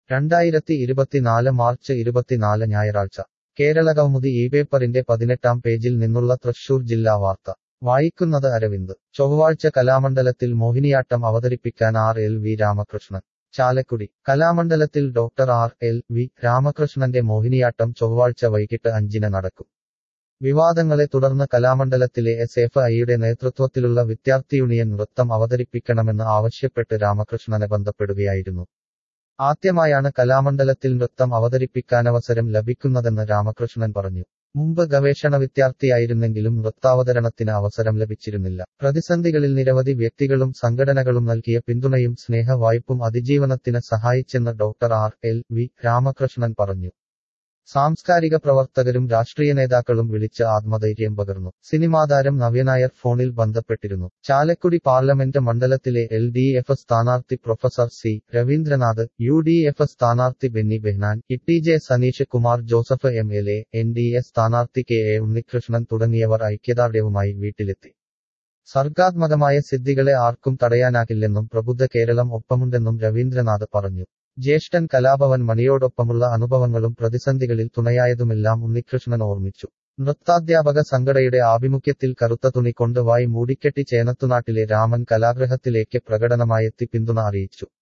രണ്ടായിരത്തി ഇരുപത്തിനാല് മാർച്ച് ഇരുപത്തിനാല് ഞായറാഴ്ച കേരളകൗമുദി ഈ പേപ്പറിന്റെ പതിനെട്ടാം പേജിൽ നിന്നുള്ള തൃശൂർ ജില്ലാ വാർത്ത വായിക്കുന്നത് അരവിന്ദ് ചൊവ്വാഴ്ച കലാമണ്ഡലത്തിൽ മോഹിനിയാട്ടം അവതരിപ്പിക്കാൻ R L V Ramakrishnan Chalakudy കലാമണ്ഡലത്തിൽ ഡോക്ടർ ആർ എൽ വി രാമകൃഷ്ണന്റെ മോഹിനിയാട്ടം ചൊവ്വാഴ്ച വൈകിട്ട് അഞ്ചിന് നടക്കും വിവാദങ്ങളെ തുടർന്ന് കലാമണ്ഡലത്തിലെ എസ് എഫ് ഐയുടെ നേതൃത്വത്തിലുള്ള വിദ്യാർത്ഥി യൂണിയൻ നൃത്തം അവതരിപ്പിക്കണമെന്ന് ആവശ്യപ്പെട്ട് രാമകൃഷ്ണനെ ബന്ധപ്പെടുകയായിരുന്നു ആദ്യമായാണ് കലാമണ്ഡലത്തിൽ നൃത്തം അവതരിപ്പിക്കാനവസരം ലഭിക്കുന്നതെന്ന് രാമകൃഷ്ണൻ പറഞ്ഞു മുമ്പ് ഗവേഷണ വിദ്യാർത്ഥിയായിരുന്നെങ്കിലും നൃത്താവതരണത്തിന് അവസരം ലഭിച്ചിരുന്നില്ല പ്രതിസന്ധികളിൽ നിരവധി വ്യക്തികളും സംഘടനകളും നൽകിയ പിന്തുണയും സ്നേഹ വായ്പും അതിജീവനത്തിന് സഹായിച്ചെന്ന് doctor R L V Ramakrishnan പറഞ്ഞു സാംസ്കാരിക പ്രവർത്തകരും രാഷ്ട്രീയ നേതാക്കളും വിളിച്ച് ആത്മധൈര്യം പകർന്നു സിനിമാതാരം നവ്യനായർ ഫോണിൽ ബന്ധപ്പെട്ടിരുന്നു ചാലക്കുടി പാർലമെന്റ് മണ്ഡലത്തിലെ എൽ ഡി എഫ് സ്ഥാനാർത്ഥി professor C Raveendranath U D F സ്ഥാനാർത്ഥി Benny Behanan E J Saneesh Kumar Joseph M L A N D A സ്ഥാനാർത്ഥി കെ എ ഉണ്ണികൃഷ്ണൻ തുടങ്ങിയവർ ഐക്യദാർഢ്യവുമായി വീട്ടിലെത്തി സർഗാത്മകമായ സിദ്ധികളെ ആർക്കും തടയാനാകില്ലെന്നും പ്രബുദ്ധ കേരളം ഒപ്പമുണ്ടെന്നും രവീന്ദ്രനാഥ് പറഞ്ഞു ജ്യേഷ്ഠൻ കലാഭവൻ മണിയോടൊപ്പമുള്ള അനുഭവങ്ങളും പ്രതിസന്ധികളിൽ തുണയായതുമെല്ലാം ഉണ്ണികൃഷ്ണൻ ഓർമ്മിച്ചു നൃത്താധ്യാപക സംഘടയുടെ ആഭിമുഖ്യത്തിൽ കറുത്ത തുണി കൊണ്ട് വായി മൂടിക്കെട്ടി ചേനത്തുനാട്ടിലെ രാമൻ കലാഗ്രഹത്തിലേക്ക് പ്രകടനമായെത്തി പിന്തുണ അറിയിച്ചു